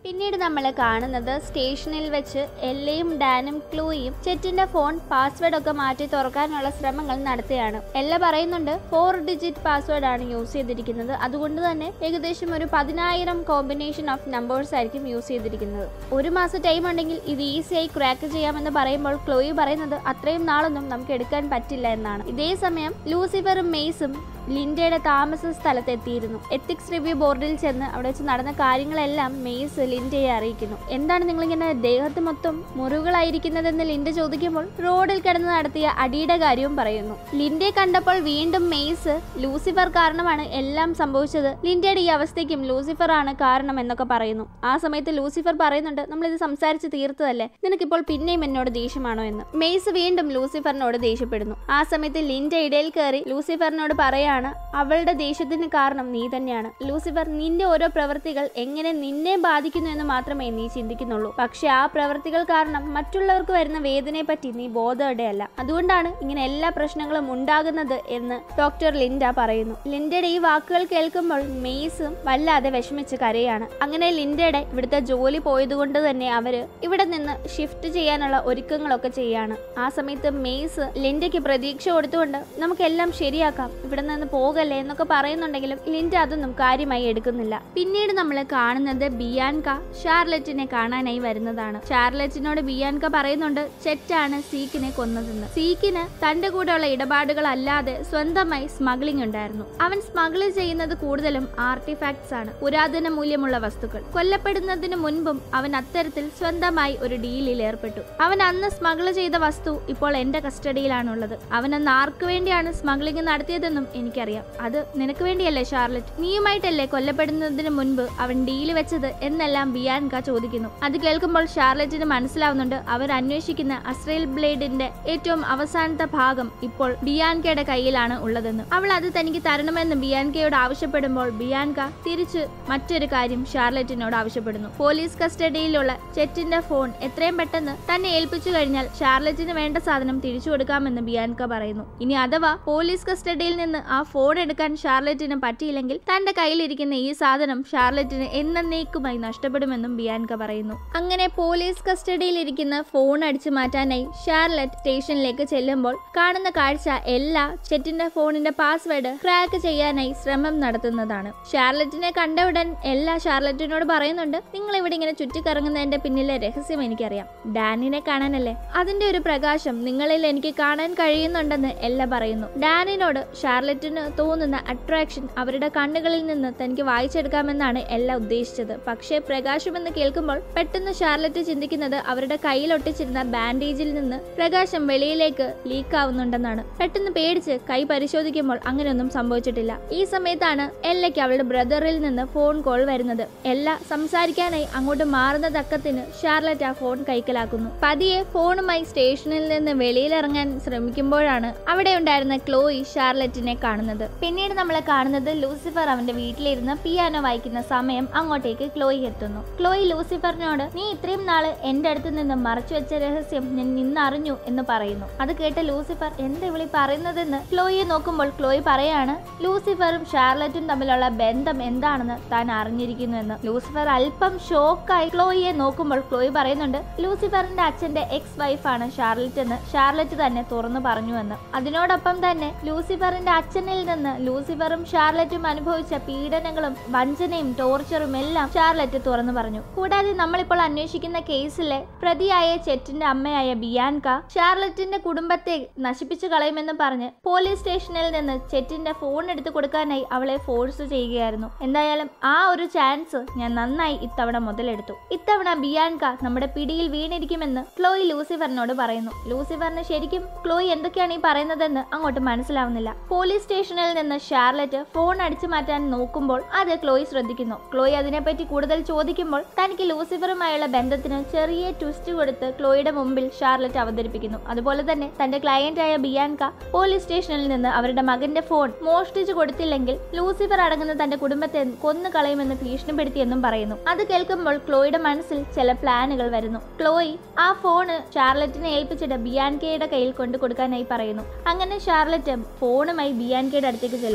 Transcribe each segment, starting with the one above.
പിന്നീട് നമ്മൾ കാണുന്നത് സ്റ്റേഷനിൽ വെച്ച് എല്ലയും ഡാനും ക്ലൂയും ചെറ്റിന്റെ ഫോൺ പാസ്വേഡ് ഒക്കെ മാറ്റി തുറക്കാനുള്ള ശ്രമങ്ങൾ നടത്തുകയാണ് എല്ല പറയുന്നുണ്ട് ഫോർ ഡിജിറ്റ് പാസ്വേഡ് ആണ് യൂസ് ചെയ്തിരിക്കുന്നത് അതുകൊണ്ട് തന്നെ ഏകദേശം ഒരു പതിനായിരം കോമ്പിനേഷൻ ഓഫ് നമ്പേഴ്സ് ആയിരിക്കും യൂസ് ചെയ്തിരിക്കുന്നത് ഒരു മാസം ടൈം ഉണ്ടെങ്കിൽ ഇത് ഈസിയായി ക്രാക്ക് ചെയ്യാമെന്ന് പറയുമ്പോൾ ക്ലോയി പറയുന്നത് അത്രയും നാളൊന്നും നമുക്ക് എടുക്കാൻ പറ്റില്ല എന്നാണ് ഇതേ സമയം ലൂസിഫറും മെയ്സും ലിൻഡയുടെ താമസ സ്ഥലത്ത് എത്തിയിരുന്നു എത്തിക്സ് റിവ്യൂ ബോർഡിൽ ചെന്ന് അവിടെ വെച്ച് നടന്ന കാര്യങ്ങളെല്ലാം മെയ്സ് ലിൻഡയെ അറിയിക്കുന്നു എന്താണ് നിങ്ങളിങ്ങനെ ദേഹത്ത് മൊത്തം മുറിവുകളായിരിക്കുന്നതെന്ന് ലിൻഡ ചോദിക്കുമ്പോൾ റോഡിൽ കിടന്ന് നടത്തിയ അടിയുടെ കാര്യവും പറയുന്നു ലിൻഡയെ കണ്ടപ്പോൾ വീണ്ടും മെയ്സ് ലൂസിഫർ കാരണമാണ് എല്ലാം സംഭവിച്ചത് ലിൻഡയുടെ ഈ അവസ്ഥയ്ക്കും ലൂസിഫർ ആണ് കാരണം എന്നൊക്കെ പറയുന്നു ആ സമയത്ത് ലൂസിഫർ പറയുന്നുണ്ട് നമ്മളിത് സംസാരിച്ച് തീർത്തതല്ലേ നിനക്കിപ്പോൾ പിന്നെയും എന്നോട് ദേഷ്യമാണോ എന്ന് മെയ്സ് വീണ്ടും ലൂസിഫറിനോട് ദേഷ്യപ്പെടുന്നു ആ സമയത്ത് ലിൻഡ ഇടയിൽ കയറി ലൂസിഫറിനോട് പറയാണ് അവളുടെ ദേഷ്യത്തിന് കാരണം നീ തന്നെയാണ് ലൂസിഫർ നിന്റെ ഓരോ പ്രവൃത്തികൾ എങ്ങനെ നിന്നെ ബാധിക്കുന്നു എന്ന് മാത്രമേ നീ ചിന്തിക്കുന്നുള്ളൂ പക്ഷെ ആ പ്രവൃത്തികൾ കാരണം മറ്റുള്ളവർക്ക് വരുന്ന വേദനയെ പറ്റി നീ ബോധവടെയല്ല അതുകൊണ്ടാണ് ഇങ്ങനെ എല്ലാ പ്രശ്നങ്ങളും ഉണ്ടാകുന്നത് എന്ന് ഡോക്ടർ ലിൻഡ പറയുന്നു ലിൻഡയുടെ ഈ വാക്കുകൾ കേൾക്കുമ്പോൾ മെയ്സും വല്ലാതെ വിഷമിച്ച് കരയാണ് അങ്ങനെ ലിൻഡയുടെ ഇവിടുത്തെ ജോലി പോയതുകൊണ്ട് തന്നെ അവര് ഇവിടെ നിന്ന് ഷിഫ്റ്റ് ചെയ്യാനുള്ള ഒരുക്കങ്ങളൊക്കെ ചെയ്യാണ് ആ സമയത്ത് മെയ്സ് ലിൻഡയ്ക്ക് പ്രതീക്ഷ കൊടുത്തുകൊണ്ട് നമുക്കെല്ലാം ശരിയാക്കാം ഇവിടെ നിന്ന് പോകല്ലേ എന്നൊക്കെ പറയുന്നുണ്ടെങ്കിലും ലിൻഡ അതൊന്നും കാര്യമായി എടുക്കുന്നില്ല പിന്നീട് നമ്മൾ കാണുന്നത് ബിയാൻക ഷാർലറ്റിനെ കാണാനായി വരുന്നതാണ് ഷാർലറ്റിനോട് ബിയാൻക പറയുന്നുണ്ട് ചെറ്റാണ് സീക്കിനെ കൊന്നതെന്ന് സീക്കിന് തന്റെ കൂടെയുള്ള ഇടപാടുകൾ അല്ലാതെ സ്വന്തമായി സ്മഗ്ലിംഗ് ഉണ്ടായിരുന്നു അവൻ സ്മഗിൾ ചെയ്യുന്നത് കൂടുതലും ആർട്ടിഫാക്ട്സ് ആണ് പുരാതന മൂല്യമുള്ള വസ്തുക്കൾ കൊല്ലപ്പെടുന്നതിന് മുൻപും അവൻ അത്തരത്തിൽ സ്വന്തമായി ഒരു ഡീലിൽ ഏർപ്പെട്ടു അവൻ അന്ന് സ്മഗിൾ ചെയ്ത വസ്തു ഇപ്പോൾ എന്റെ കസ്റ്റഡിയിലാണുള്ളത് അവൻ അന്ന് ആർക്ക് വേണ്ടിയാണ് സ്മഗ്ലിംഗ് നടത്തിയതെന്നും എനിക്കറിയാം അത് നിനക്ക് വേണ്ടിയല്ലേ ഷാർലറ്റ് നീയുമായിട്ടല്ലേ കൊല്ലപ്പെടുന്നതിന് മുൻപ് അവൻ ഡീല് വെച്ചത് എന്നെല്ലാം ബിയാൻക ചോദിക്കുന്നു അത് കേൾക്കുമ്പോൾ ഷാർലറ്റിന് മനസ്സിലാവുന്നുണ്ട് അവർ അന്വേഷിക്കുന്ന അസ്രേൽ ബ്ലേഡിന്റെ ഏറ്റവും അവസാനത്തെ ഭാഗം ഇപ്പോൾ ബിയാൻകയുടെ കയ്യിലാണ് ഉള്ളതെന്ന് അവൾ അത് തനിക്ക് തരണമെന്ന് ബിയാൻകയോട് ആവശ്യപ്പെടുമ്പോൾ ബിയാൻക തിരിച്ച് മറ്റൊരു കാര്യം ഷാർലറ്റിനോട് ആവശ്യപ്പെടുന്നു പോലീസ് കസ്റ്റഡിയിലുള്ള ചെറ്റിന്റെ ഫോൺ എത്രയും പെട്ടെന്ന് തന്നെ ഏൽപ്പിച്ചു കഴിഞ്ഞാൽ ഷാർലറ്റിന് വേണ്ട സാധനം തിരിച്ചു കൊടുക്കാമെന്ന് ബിയാൻക പറയുന്നു ഇനി അഥവാ പോലീസ് കസ്റ്റഡിയിൽ നിന്ന് ആ ഫോൺ എടുക്കാൻ ഷാർലറ്റിന് പറ്റിയില്ലെങ്കിൽ തന്റെ കയ്യിലിരിക്കുന്ന ഈ സാധനം ഷാർലറ്റിന് എന്നേക്കുമായി നഷ്ടപ്പെടുമെന്നും ബിയാൻക പറയുന്നു അങ്ങനെ പോലീസ് കസ്റ്റഡിയിൽ ഇരിക്കുന്ന ഫോൺ അടിച്ചു മാറ്റാനായി ഷാർലറ്റ് സ്റ്റേഷനിലേക്ക് ചെല്ലുമ്പോൾ കാണുന്ന കാഴ്ച എല്ലാ ചെറ്റിന്റെ ഫോണിന്റെ പാസ്വേഡ് ക്രാക്ക് ചെയ്യാനായി ശ്രമം നടത്തുന്നതാണ് ഷാർലറ്റിനെ കണ്ട ഉടൻ എല്ലാ ഷാർലറ്റിനോട് പറയുന്നുണ്ട് നിങ്ങൾ ഇവിടെ ഇങ്ങനെ ചുറ്റിക്കറങ്ങുന്നതിന്റെ പിന്നിലെ രഹസ്യം എനിക്കറിയാം ഡാനിനെ കാണാനല്ലേ അതിന്റെ ഒരു പ്രകാശം നിങ്ങളിൽ എനിക്ക് കാണാൻ കഴിയുന്നുണ്ടെന്ന് എല്ല പറയുന്നു ഡാനിനോട് ഷാർലറ്റിന് തോന്നുന്ന അട്രാക്ഷൻ അവരുടെ കണ്ണുകളിൽ നിന്ന് തനിക്ക് വായിച്ചെടുക്കാമെന്നാണ് എല്ല ഉദ്ദേശിച്ചത് പക്ഷേ പ്രകാശമെന്ന് കേൾക്കുമ്പോൾ പെട്ടെന്ന് ഷാർലറ്റ് ചിന്തിക്കുന്നത് അവരുടെ കയ്യിൽ ഒട്ടിച്ചിരുന്ന ബാൻഡേജിൽ നിന്ന് പ്രകാശം വെളിയിലേക്ക് ലീക്ക് ആവുന്നുണ്ടെന്നാണ് പെട്ടെന്ന് പേടിച്ച് കൈ പരിശോധിക്കുമ്പോൾ അങ്ങനെയൊന്നും സംഭവിച്ചിട്ടില്ല ഈ സമയത്താണ് എല്ലയ്ക്ക് അവളുടെ ബ്രദറിൽ നിന്ന് ഫോൺ കോൾ വരുന്നത് എല്ല സംസാരിക്കാനായി അങ്ങോട്ട് മാറുന്ന തക്കത്തിന് ഷാർലറ്റ് ആ ഫോൺ കൈക്കലാക്കുന്നു പതിയെ ഫോണുമായി സ്റ്റേഷനിൽ നിന്ന് വെളിയിലിറങ്ങാൻ ശ്രമിക്കുമ്പോഴാണ് അവിടെ ഉണ്ടായിരുന്ന ക്ലോയി ഷാർലറ്റിനെ കാണുന്നത് പിന്നീട് നമ്മൾ കാണുന്നത് ലൂസിഫർ അവന്റെ വീട്ടിലിരുന്ന് പിയാനോ വായിക്കുന്ന സമയം അങ്ങോട്ടേക്ക് ക്ലോയി എത്തുന്നു ക്ലോയി ലൂസിഫറിനോട് നീ ഇത്രയും നാള് എന്റെ അടുത്ത് നിന്ന് മറച്ചു വെച്ച രഹസ്യം ഞാൻ നിന്നറിഞ്ഞു എന്ന് പറയുന്നു അത് കേട്ട ലൂസിഫർ എന്താ ഇവിളി പറയുന്നതെന്ന് ക്ലോയിയെ നോക്കുമ്പോൾ ക്ലോയി പറയാണ് ലൂസിഫറും ഷാർലറ്റും തമ്മിലുള്ള ബന്ധം എന്താണെന്ന് താൻ അറിഞ്ഞിരിക്കുന്നു എന്ന് ലൂസിഫർ അല്പം ഷോക്കായി ക്ലോയിയെ നോക്കുമ്പോൾ ക്ലോയി പറയുന്നുണ്ട് ലൂസിഫറിന്റെ അച്ഛന്റെ എക്സ് വൈഫാണ് ഷാർലറ്റ് എന്ന് ഷാർലറ്റ് തന്നെ തുറന്നു പറഞ്ഞു എന്ന് അതിനോടൊപ്പം തന്നെ ലൂസിഫറിന്റെ അച്ഛനിൽ നിന്ന് ലൂസിഫറും ഷാർലറ്റും അനുഭവിച്ച പീഡനങ്ങളും വഞ്ചനയും ടോർച്ചറും എല്ലാം ഷാർലറ്റ് തുറന്നു പറഞ്ഞു കൂടാതെ നമ്മളിപ്പോൾ അന്വേഷിക്കുന്ന കേസിലെ പ്രതിയായ ചെറ്റിന്റെ അമ്മയായ ബിയാൻക ഷാർലറ്റിന്റെ കുടുംബത്തെ നശിപ്പിച്ചു കളയുമെന്ന് പറഞ്ഞ് പോലീസ് സ്റ്റേഷനിൽ നിന്ന് ചെറ്റിന്റെ ഫോൺ എടുത്തു കൊടുക്കാനായി അവളെ ഫോഴ്സ് ചെയ്യുകയായിരുന്നു എന്തായാലും ആ ഒരു ചാൻസ് ഞാൻ നന്നായി ഇത്തവണ മുതലെടുത്തു ഇത്തവണ ബിയാൻക നമ്മുടെ പിടിയിൽ വീണിരിക്കുമെന്ന് ക്ലോയി ലൂസിഫറിനോട് പറയുന്നു ലൂസിഫറിന് ശരിക്കും ക്ലോയി എന്തൊക്കെയാണ് ഈ പറയുന്നതെന്ന് അങ്ങോട്ട് മനസ്സിലാവുന്നില്ല പോലീസ് സ്റ്റേഷനിൽ നിന്ന് ഷാർലറ്റ് ഫോൺ അടിച്ചു മാറ്റാൻ നോക്കുമ്പോൾ അത് ക്ലോയി ശ്രദ്ധിക്കുന്നു ക്ലോയി അതിനെപ്പറ്റി കൂടുതൽ ചോദിക്കുമ്പോൾ തനിക്ക് ലൂസിഫറുമായുള്ള ബന്ധത്തിന് ചെറിയ ട്വിസ്റ്റ് കൊടുത്ത് ക്ലോയുടെ മുമ്പിൽ ഷാർലറ്റ് അവതരിപ്പിക്കുന്നു അതുപോലെ തന്നെ തന്റെ ക്ലയന്റായ ബിയാൻക പോലീസ് സ്റ്റേഷനിൽ നിന്ന് അവരുടെ മകന്റെ ഫോൺ മോഷ്ടിച്ചു കൊടുത്തില്ലെങ്കിൽ ലൂസിഫർ അടങ്ങുന്ന തന്റെ കുടുംബത്തെ കൊന്നു കളയുമെന്ന് ഭീഷണിപ്പെടുത്തിയെന്നും പറയുന്നു അത് കേൾക്കുമ്പോൾ ക്ലോയുടെ മനസ്സിൽ ചില പ്ലാനുകൾ വരുന്നു ക്ലോയി ആ ഫോണ് ഷാർലറ്റിനെ ഏൽപ്പിച്ചിട്ട് ബിയാൻകയുടെ കയ്യിൽ കൊണ്ടു കൊടുക്കാനായി പറയുന്നു അങ്ങനെ ഷാർലറ്റ് ഫോണുമായി ബിയാൻകയുടെ അടുത്തേക്ക് ചെല്ലുന്നു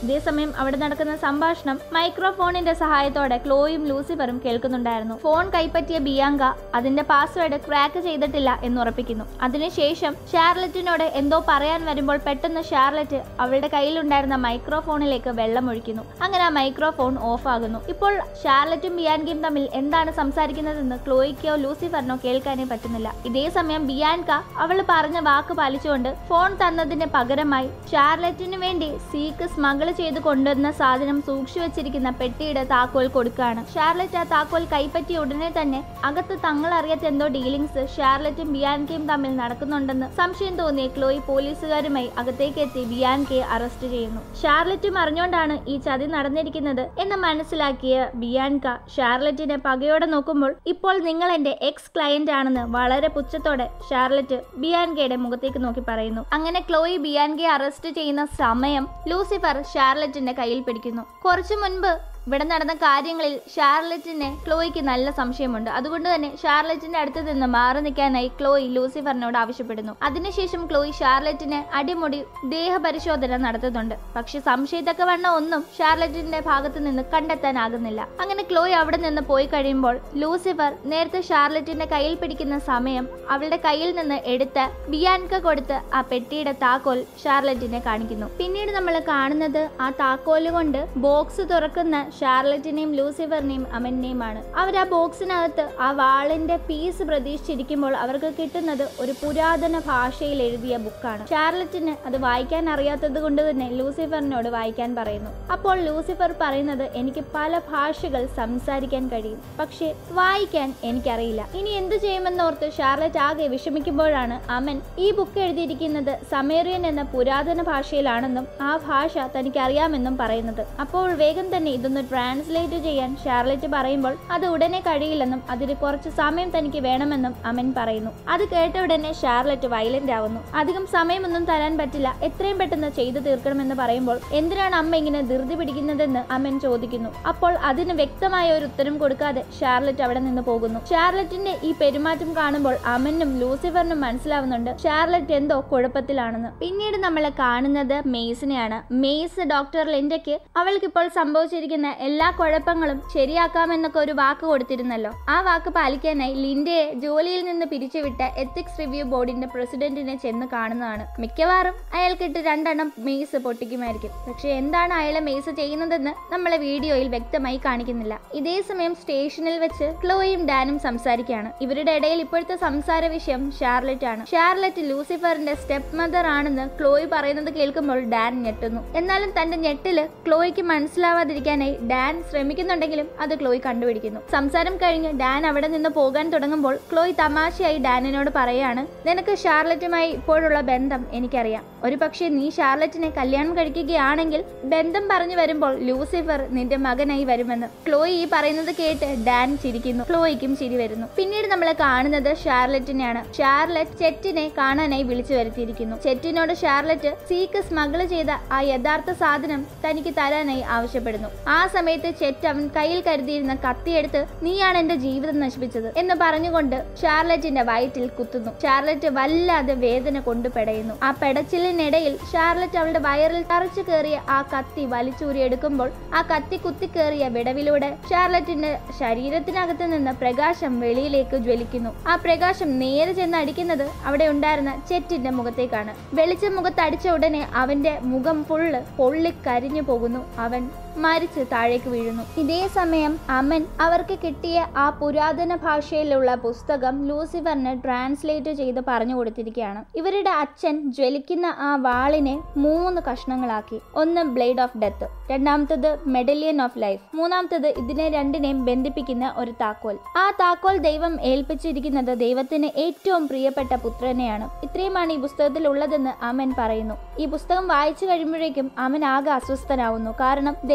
ഇതേസമയം അവിടെ നടക്കുന്ന സംഭാഷണം മൈക്രോഫോണിന്റെ സഹായത്തോടെ ക്ലോയും ലൂസിഫറും കേൾക്കുന്നുണ്ടായിരുന്നു ഫോൺ കൈപ്പറ്റിയ ബിയാങ്ക അതിന്റെ പാസ്വേഡ് ക്രാക്ക് ചെയ്തിട്ടില്ല എന്ന് ഉറപ്പിക്കുന്നു അതിനുശേഷം ഷാർലറ്റിനോട് എന്തോ പറയാൻ വരുമ്പോൾ പെട്ടെന്ന് ഷാർലറ്റ് അവളുടെ കയ്യിലുണ്ടായിരുന്ന മൈക്രോഫോണിലേക്ക് വെള്ളം ഒഴിക്കുന്നു അങ്ങനെ ആ മൈക്രോഫോൺ ഓഫ് ആകുന്നു ഇപ്പോൾ ഷാർലറ്റും ബിയാൻകയും തമ്മിൽ എന്താണ് സംസാരിക്കുന്നതെന്ന് ക്ലോയ്ക്കോ ലൂസിഫറിനോ കേൾക്കാനേ പറ്റുന്നില്ല ഇതേ സമയം ബിയാൻക അവൾ പറഞ്ഞ വാക്ക് പാലിച്ചുകൊണ്ട് ഫോൺ തന്നതിന് പകരമായി ഷാർലറ്റിന് വേണ്ടി സീക്ക് സ്മഗിൾ ചെയ്ത് കൊണ്ടുവന്ന സാധനം സൂക്ഷിച്ചു വെച്ചിരിക്കുന്ന പെട്ടിയുടെ താക്കോൽ കൊടുക്കുകയാണ് ഷാർലറ്റ് ആ താക്കോൽ കൈപ്പറ്റിയ ഉടനെ തന്നെ അകത്ത് തങ്ങൾ അറിയാത്ത എന്തോ ഡീലിങ്സ് ഷാർലറ്റും ബിയാൻകയും തമ്മിൽ നടക്കുന്നുണ്ടെന്ന് സംശയം തോന്നിയ ക്ലോയി പോലീസുകാരുമായി അകത്തേക്ക് എത്തി ബിയാൻകയെ അറസ്റ്റ് ചെയ്യുന്നു ഷാർലറ്റും അറിഞ്ഞുകൊണ്ടാണ് ഈ ചതി നടന്നിരിക്കുന്നത് എന്ന് മനസ്സിലാക്കിയ ബിയാൻക ഷാർലറ്റിനെ പകയോടെ നോക്കുമ്പോൾ ഇപ്പോൾ നിങ്ങൾ എന്റെ എക്സ് ക്ലയന്റ് ആണെന്ന് വളരെ പുച്ഛത്തോടെ ഷാർലറ്റ് ബിയാൻകയുടെ മുഖത്തേക്ക് നോക്കി പറയുന്നു അങ്ങനെ ക്ലോയി ബിയാൻകയെ അറസ്റ്റ് ചെയ്യുന്ന സമയം ലൂസിഫർ ഷാർലറ്റിന്റെ കയ്യിൽ പിടിക്കുന്നു കുറച്ചു മുൻപ് ഇവിടെ നടന്ന കാര്യങ്ങളിൽ ഷാർലറ്റിനെ ക്ലോയ്ക്ക് നല്ല സംശയമുണ്ട് അതുകൊണ്ട് തന്നെ ഷാർലറ്റിന്റെ അടുത്ത് നിന്ന് മാറി നിൽക്കാനായി ക്ലോയി ലൂസിഫറിനോട് ആവശ്യപ്പെടുന്നു അതിനുശേഷം ക്ലോയി ഷാർലറ്റിനെ അടിമുടി ദേഹപരിശോധന നടത്തുന്നുണ്ട് പക്ഷെ സംശയത്തക്കവണ്ണം ഒന്നും ഷാർലറ്റിന്റെ ഭാഗത്ത് നിന്ന് കണ്ടെത്താനാകുന്നില്ല അങ്ങനെ ക്ലോയി അവിടെ നിന്ന് പോയി കഴിയുമ്പോൾ ലൂസിഫർ നേരത്തെ ഷാർലറ്റിന്റെ കയ്യിൽ പിടിക്കുന്ന സമയം അവളുടെ കയ്യിൽ നിന്ന് എടുത്ത് ബിയാൻക കൊടുത്ത് ആ പെട്ടിയുടെ താക്കോൽ ഷാർലറ്റിനെ കാണിക്കുന്നു പിന്നീട് നമ്മൾ കാണുന്നത് ആ താക്കോല് കൊണ്ട് ബോക്സ് തുറക്കുന്ന ഷാർലറ്റിനെയും ലൂസിഫറിനെയും അമന്റെയുമാണ് അവർ ആ ബോക്സിനകത്ത് ആ വാളിന്റെ പീസ് പ്രതീക്ഷിച്ചിരിക്കുമ്പോൾ അവർക്ക് കിട്ടുന്നത് ഒരു പുരാതന ഭാഷയിൽ എഴുതിയ ബുക്കാണ് ഷാർലറ്റിന് അത് വായിക്കാൻ അറിയാത്തത് കൊണ്ട് തന്നെ ലൂസിഫറിനോട് വായിക്കാൻ പറയുന്നു അപ്പോൾ ലൂസിഫർ പറയുന്നത് എനിക്ക് പല ഭാഷകൾ സംസാരിക്കാൻ കഴിയും പക്ഷേ വായിക്കാൻ എനിക്കറിയില്ല ഇനി എന്തു ചെയ്യുമെന്നോർത്ത് ഷാർലറ്റ് ആകെ വിഷമിക്കുമ്പോഴാണ് അമൻ ഈ ബുക്ക് എഴുതിയിരിക്കുന്നത് സമേറിയൻ എന്ന പുരാതന ഭാഷയിലാണെന്നും ആ ഭാഷ തനിക്ക് അറിയാമെന്നും പറയുന്നത് അപ്പോൾ വേഗം തന്നെ ഇതൊന്ന് ട്രാൻസ്ലേറ്റ് ചെയ്യാൻ ഷാർലറ്റ് പറയുമ്പോൾ അത് ഉടനെ കഴിയില്ലെന്നും അതിന് കുറച്ച് സമയം തനിക്ക് വേണമെന്നും അമൻ പറയുന്നു അത് കേട്ട ഉടനെ ഷാർലറ്റ് വയലന്റ് ആവുന്നു അധികം സമയമൊന്നും തരാൻ പറ്റില്ല എത്രയും പെട്ടെന്ന് ചെയ്തു തീർക്കണമെന്ന് പറയുമ്പോൾ എന്തിനാണ് അമ്മ ഇങ്ങനെ ധൃതി പിടിക്കുന്നതെന്ന് അമൻ ചോദിക്കുന്നു അപ്പോൾ അതിന് വ്യക്തമായ ഒരു ഉത്തരം കൊടുക്കാതെ ഷാർലറ്റ് അവിടെ നിന്ന് പോകുന്നു ഷാർലറ്റിന്റെ ഈ പെരുമാറ്റം കാണുമ്പോൾ അമനും ലൂസിഫറിനും മനസ്സിലാവുന്നുണ്ട് ഷാർലറ്റ് എന്തോ കുഴപ്പത്തിലാണെന്ന് പിന്നീട് നമ്മൾ കാണുന്നത് മെയ്സിനെയാണ് മെയ്സ് ഡോക്ടർ ലിൻഡയ്ക്ക് അവൾക്കിപ്പോൾ സംഭവിച്ചിരിക്കുന്ന എല്ലാ കുഴപ്പങ്ങളും ശരിയാക്കാമെന്നൊക്കെ ഒരു വാക്ക് കൊടുത്തിരുന്നല്ലോ ആ വാക്ക് പാലിക്കാനായി ലിൻഡയെ ജോലിയിൽ നിന്ന് പിരിച്ചുവിട്ട എത്തിക്സ് റിവ്യൂ ബോർഡിന്റെ പ്രസിഡന്റിനെ ചെന്ന് കാണുന്നതാണ് മിക്കവാറും അയാൾക്കിട്ട് രണ്ടെണ്ണം മെയ്സ് പൊട്ടിക്കുമായിരിക്കും പക്ഷെ എന്താണ് അയാളെ മെയ്സ് ചെയ്യുന്നതെന്ന് നമ്മളെ വീഡിയോയിൽ വ്യക്തമായി കാണിക്കുന്നില്ല ഇതേ സമയം സ്റ്റേഷനിൽ വെച്ച് ക്ലോയും ഡാനും സംസാരിക്കുകയാണ് ഇവരുടെ ഇടയിൽ ഇപ്പോഴത്തെ സംസാര വിഷയം ഷാർലറ്റ് ആണ് ഷാർലറ്റ് ലൂസിഫറിന്റെ സ്റ്റെപ്പ് മദർ ആണെന്ന് ക്ലോയി പറയുന്നത് കേൾക്കുമ്പോൾ ഡാൻ ഞെട്ടുന്നു എന്നാലും തന്റെ ഞെട്ടില് ക്ലോയ്ക്ക് മനസ്സിലാവാതിരിക്കാനായി ഡാൻ ശ്രമിക്കുന്നുണ്ടെങ്കിലും അത് ക്ലോയി കണ്ടുപിടിക്കുന്നു സംസാരം കഴിഞ്ഞ് ഡാൻ അവിടെ നിന്ന് പോകാൻ തുടങ്ങുമ്പോൾ ക്ലോയി തമാശയായി ഡാനിനോട് പറയാണ് നിനക്ക് ഷാർലറ്റുമായി ഇപ്പോഴുള്ള ബന്ധം എനിക്കറിയാം ഒരു പക്ഷേ നീ ഷാർലറ്റിനെ കല്യാണം കഴിക്കുകയാണെങ്കിൽ ബന്ധം പറഞ്ഞു വരുമ്പോൾ ലൂസിഫർ നിന്റെ മകനായി വരുമെന്ന് ക്ലോയി ഈ പറയുന്നത് കേട്ട് ഡാൻ ചിരിക്കുന്നു ക്ലോയിക്കും ചിരി വരുന്നു പിന്നീട് നമ്മൾ കാണുന്നത് ഷാർലറ്റിനെയാണ് ഷാർലറ്റ് ചെറ്റിനെ കാണാനായി വിളിച്ചു വരുത്തിയിരിക്കുന്നു ചെറ്റിനോട് ഷാർലറ്റ് സീക്ക് സ്മഗിൾ ചെയ്ത ആ യഥാർത്ഥ സാധനം തനിക്ക് തരാനായി ആവശ്യപ്പെടുന്നു ആ സമയത്ത് ചെറ്റ് അവൻ കയ്യിൽ കരുതിയിരുന്ന കത്തിയെടുത്ത് നീയാണ് എന്റെ ജീവിതം നശിപ്പിച്ചത് എന്ന് പറഞ്ഞുകൊണ്ട് ഷാർലറ്റിന്റെ വയറ്റിൽ കുത്തുന്നു ഷാർലറ്റ് വല്ലാതെ വേദന കൊണ്ട് പെടയുന്നു ആ പെടച്ചിലിനിടയിൽ ഷാർലറ്റ് അവളുടെ വയറിൽ തറച്ചു കയറിയ ആ കത്തി വലിച്ചൂരിയെടുക്കുമ്പോൾ ആ കത്തി കുത്തിക്കേറിയ വിടവിലൂടെ ഷാർലറ്റിന്റെ ശരീരത്തിനകത്ത് നിന്ന് പ്രകാശം വെളിയിലേക്ക് ജ്വലിക്കുന്നു ആ പ്രകാശം നേരെ ചെന്ന് അടിക്കുന്നത് അവിടെ ഉണ്ടായിരുന്ന ചെറ്റിന്റെ മുഖത്തേക്കാണ് വെളിച്ചം മുഖത്തടിച്ച ഉടനെ അവന്റെ മുഖം ഫുള്ള് പൊള്ളിക്കരിഞ്ഞു പോകുന്നു അവൻ മരിച്ച് താഴേക്ക് വീഴുന്നു ഇതേ സമയം അമൻ അവർക്ക് കിട്ടിയ ആ പുരാതന ഭാഷയിലുള്ള പുസ്തകം ലൂസിഫറിന് ട്രാൻസ്ലേറ്റ് ചെയ്ത് പറഞ്ഞു കൊടുത്തിരിക്കുകയാണ് ഇവരുടെ അച്ഛൻ ജ്വലിക്കുന്ന ആ വാളിനെ മൂന്ന് കഷ്ണങ്ങളാക്കി ഒന്ന് ബ്ലേഡ് ഓഫ് ഡെത്ത് രണ്ടാമത്തത് മെഡലിയൻ ഓഫ് ലൈഫ് മൂന്നാമത്തത് ഇതിനെ രണ്ടിനെയും ബന്ധിപ്പിക്കുന്ന ഒരു താക്കോൽ ആ താക്കോൽ ദൈവം ഏൽപ്പിച്ചിരിക്കുന്നത് ദൈവത്തിന് ഏറ്റവും പ്രിയപ്പെട്ട പുത്രനെയാണ് ഇത്രയുമാണ് ഈ പുസ്തകത്തിൽ ഉള്ളതെന്ന് അമൻ പറയുന്നു ഈ പുസ്തകം വായിച്ചു കഴിയുമ്പോഴേക്കും അമൻ ആകെ അസ്വസ്ഥനാവുന്നു കാരണം ദൈവം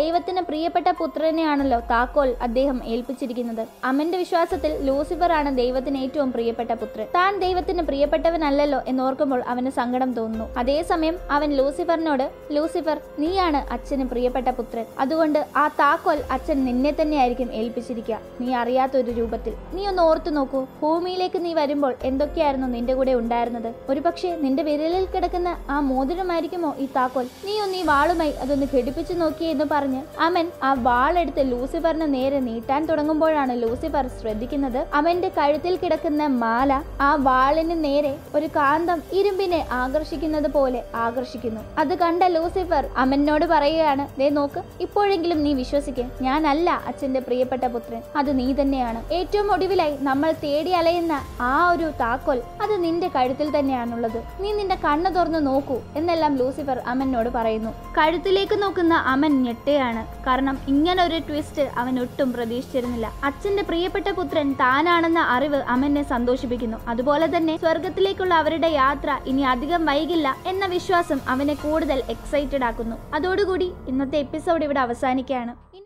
ദൈവത്തിന് പ്രിയപ്പെട്ട പുത്രനെയാണല്ലോ താക്കോൽ അദ്ദേഹം ഏൽപ്പിച്ചിരിക്കുന്നത് അമന്റെ വിശ്വാസത്തിൽ ലൂസിഫർ ആണ് ദൈവത്തിന് ഏറ്റവും പ്രിയപ്പെട്ട പുത്രൻ താൻ ദൈവത്തിന് പ്രിയപ്പെട്ടവനല്ലല്ലോ എന്നോർക്കുമ്പോൾ അവന് സങ്കടം തോന്നുന്നു അതേസമയം അവൻ ലൂസിഫറിനോട് ലൂസിഫർ നീയാണ് അച്ഛന് പ്രിയപ്പെട്ട പുത്രൻ അതുകൊണ്ട് ആ താക്കോൽ അച്ഛൻ നിന്നെ തന്നെയായിരിക്കും ഏൽപ്പിച്ചിരിക്കുക നീ അറിയാത്ത ഒരു രൂപത്തിൽ നീ ഒന്ന് ഓർത്തു നോക്കൂ ഭൂമിയിലേക്ക് നീ വരുമ്പോൾ എന്തൊക്കെയായിരുന്നു നിന്റെ കൂടെ ഉണ്ടായിരുന്നത് ഒരുപക്ഷെ നിന്റെ വിരലിൽ കിടക്കുന്ന ആ മോതിരമായിരിക്കുമോ ഈ താക്കോൽ നീ ഒന്ന് ഈ വാളുമായി അതൊന്ന് ഘടിപ്പിച്ചു നോക്കിയേ എന്ന് പറഞ്ഞ് അവൻ ആ വാളെടുത്ത് ലൂസിഫറിന് നേരെ നീട്ടാൻ തുടങ്ങുമ്പോഴാണ് ലൂസിഫർ ശ്രദ്ധിക്കുന്നത് അവന്റെ കഴുത്തിൽ കിടക്കുന്ന മാല ആ വാളിന് നേരെ ഒരു കാന്തം ഇരുമ്പിനെ ആകർഷിക്കുന്നത് പോലെ ആകർഷിക്കുന്നു അത് കണ്ട ലൂസിഫർ അമനോട് പറയുകയാണ് ദേ നോക്ക് ഇപ്പോഴെങ്കിലും നീ വിശ്വസിക്ക് ഞാനല്ല അച്ഛന്റെ പ്രിയപ്പെട്ട പുത്രൻ അത് നീ തന്നെയാണ് ഏറ്റവും ഒടുവിലായി നമ്മൾ തേടി അലയുന്ന ആ ഒരു താക്കോൽ അത് നിന്റെ കഴുത്തിൽ തന്നെയാണുള്ളത് നീ നിന്റെ കണ്ണ് തുറന്ന് നോക്കൂ എന്നെല്ലാം ലൂസിഫർ അമനോട് പറയുന്നു കഴുത്തിലേക്ക് നോക്കുന്ന അമൻ ഞെട്ടുകയാണ് കാരണം ഇങ്ങനെ ഒരു ട്വിസ്റ്റ് അവൻ ഒട്ടും പ്രതീക്ഷിച്ചിരുന്നില്ല അച്ഛന്റെ പ്രിയപ്പെട്ട പുത്രൻ താനാണെന്ന അറിവ് അമനെ സന്തോഷിപ്പിക്കുന്നു അതുപോലെ തന്നെ സ്വർഗത്തിലേക്കുള്ള അവരുടെ യാത്ര ഇനി അധികം വൈകില്ല എന്ന വിശ്വാസം അവനെ കൂടുതൽ എക്സൈറ്റഡ് ആക്കുന്നു അതോടുകൂടി ഇന്നത്തെ എപ്പിസോഡ് ഇവിടെ അവസാനിക്കുകയാണ്